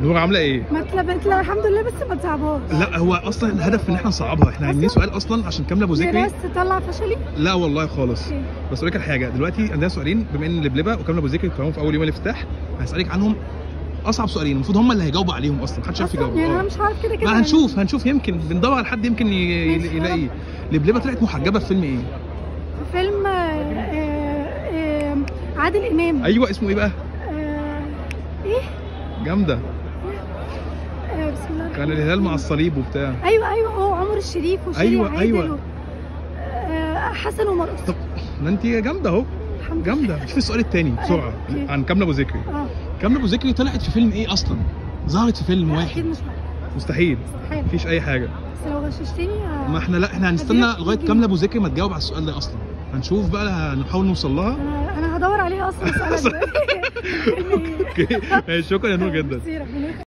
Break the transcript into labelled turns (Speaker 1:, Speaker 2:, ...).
Speaker 1: نور عامله ايه
Speaker 2: ما اتلبت لا الحمد لله بس ما تصعبهاش
Speaker 1: لا هو اصلا الهدف ان احنا نصعبها احنا عاملين سؤال اصلا عشان كامله ابو
Speaker 2: يا
Speaker 1: ذكري
Speaker 2: ناس تطلع فشلي
Speaker 1: لا والله خالص
Speaker 2: أوكي.
Speaker 1: بس اقول لك على حاجه دلوقتي عندنا سؤالين بما ان لبلبه وكامله ابو ذكري كانوا في اول يوم الافتتاح هسالك عنهم اصعب سؤالين المفروض هم اللي هيجاوبوا عليهم اصلا محدش عارف
Speaker 2: أصلاً
Speaker 1: يجاوب
Speaker 2: يعني انا
Speaker 1: آه.
Speaker 2: مش عارف كده كده
Speaker 1: ما
Speaker 2: يعني.
Speaker 1: هنشوف هنشوف يمكن بندور على حد يمكن ي-
Speaker 2: ماشي،
Speaker 1: ي-
Speaker 2: يا
Speaker 1: يلاقيه لبلبه طلعت محجبه في فيلم ايه؟
Speaker 2: في فيلم آه، آه، آه، عادل امام
Speaker 1: ايوه اسمه ايه بقى؟
Speaker 2: آه، ايه
Speaker 1: جامده
Speaker 2: آه، بسم الله
Speaker 1: كان
Speaker 2: الرحمن
Speaker 1: الهلال مع
Speaker 2: الرحيم.
Speaker 1: الصليب وبتاع
Speaker 2: ايوه ايوه هو عمر الشريف وشيري
Speaker 1: أيوة،
Speaker 2: عادل
Speaker 1: أيوة.
Speaker 2: و- آه، حسن ومرقص
Speaker 1: طب ما انت جامده اهو
Speaker 2: الحمد لله
Speaker 1: جامده شوف السؤال الثاني بسرعه
Speaker 2: أوكي.
Speaker 1: عن كامله ابو ذكري
Speaker 2: اه
Speaker 1: كامله ابو ذكري طلعت في فيلم ايه اصلا؟ ظهرت في فيلم
Speaker 2: لا،
Speaker 1: واحد
Speaker 2: اكيد مش معاك
Speaker 1: مستحيل
Speaker 2: مستحيل
Speaker 1: مفيش اي حاجه
Speaker 2: بس لو غششتني آه،
Speaker 1: ما احنا لا احنا هنستنى
Speaker 2: هديلك
Speaker 1: لغايه
Speaker 2: جنيه.
Speaker 1: كامله ابو ذكري ما تجاوب على السؤال ده اصلا هنشوف بقى هنحاول نوصل لها
Speaker 2: انا انا هدور عليها اصلا اسالها دلوقتي
Speaker 1: اوكي ماشي، شكرا يا نور جدا
Speaker 2: ميرسي، ربنا يخليك.